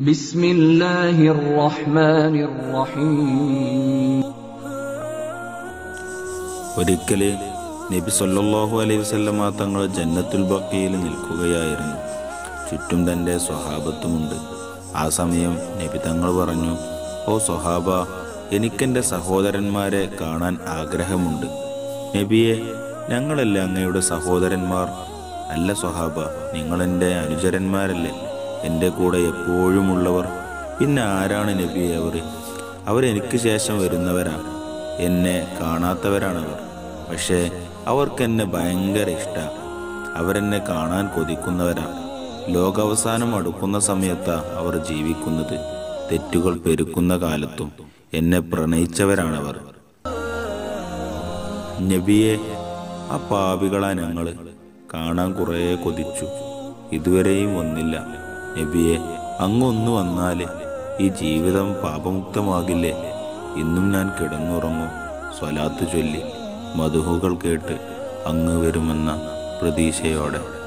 بسم الله الرحمن الرحيم ഒരിക്കല് നബി സല്ലല്ലാഹു അലൈഹി വസല്ലമ തങ്ങൾ ജന്നത്തുൽ ബക്കയിൽ നിൽക്കുകയായിരുന്നു ചുറ്റും തൻ്റെ സ്വഹാബത്തുമുണ്ട് ആ സമയം നബി തങ്ങൾ പറഞ്ഞു ഓ സ്വഹാബ എനിക്കെൻ്റെ സഹോദരന്മാരെ കാണാൻ ആഗ്രഹമുണ്ട് നബിയെ ഞങ്ങളല്ല അങ്ങയുടെ സഹോദരന്മാർ അല്ല സ്വഹാബ നിങ്ങളെൻ്റെ അനുചരന്മാരല്ലേ എൻ്റെ കൂടെ എപ്പോഴുമുള്ളവർ പിന്നെ ആരാണ് നബിയെ അവർ അവരെനിക്ക് ശേഷം വരുന്നവരാണ് എന്നെ കാണാത്തവരാണവർ പക്ഷേ അവർക്കെന്നെ ഭയങ്കര ഇഷ്ടമാണ് അവരെന്നെ കാണാൻ കൊതിക്കുന്നവരാണ് ലോകാവസാനം അടുക്കുന്ന സമയത്താ അവർ ജീവിക്കുന്നത് തെറ്റുകൾ പെരുക്കുന്ന കാലത്തും എന്നെ പ്രണയിച്ചവരാണവർ നബിയെ ആ പാപികളാ ഞങ്ങൾ കാണാൻ കുറേ കൊതിച്ചു ഇതുവരെയും വന്നില്ല നബിയെ അങ്ങൊന്നു വന്നാല് ഈ ജീവിതം പാപമുക്തമാകില്ലേ ഇന്നും ഞാൻ കിടന്നുറങ്ങും സ്വലാത്ത് ചൊല്ലി മധുഹുകൾ കേട്ട് അങ്ങ് വരുമെന്ന പ്രതീക്ഷയോടെ